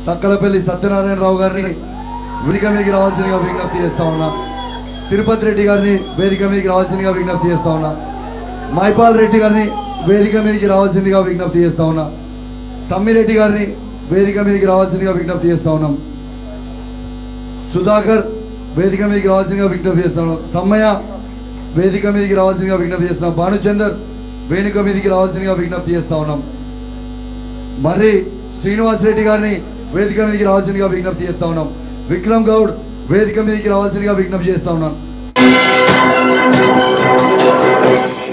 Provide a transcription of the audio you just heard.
తక్కలపల్లి సత్యనారాయణరావు గారిని వేదిక మీదకి రావాల్సిందిగా విజ్ఞప్తి చేస్తా ఉన్నా తిరుపతి రెడ్డి గారిని వేదిక మీదకి రావాల్సిందిగా విజ్ఞప్తి చేస్తా ఉన్నా మైపాల్ రెడ్డి గారిని వేదిక మీదకి రావాల్సిందిగా విజ్ఞప్తి చేస్తా ఉన్నా సమ్మిరెడ్డి గారిని వేదిక మీదకి రావాల్సిందిగా విజ్ఞప్తి చేస్తా ఉన్నాం సుధాకర్ వేదిక మీదకి రావాల్సిందిగా విజ్ఞప్తి చేస్తా ఉన్నాం సమ్మయ్య వేదిక మీదకి రావాల్సిందిగా విజ్ఞప్తి చేస్తున్నాం భానుచందర్ వేదిక మీదకి రావాల్సిందిగా విజ్ఞప్తి చేస్తా ఉన్నాం మరి శ్రీనివాస్ రెడ్డి గారిని వేదిక మీదకి రావాల్సిందిగా విజ్ఞప్తి చేస్తా ఉన్నాం విక్రమ్ గౌడ్ వేదిక మీదకి రావాల్సిందిగా విజ్ఞప్తి చేస్తా ఉన్నాం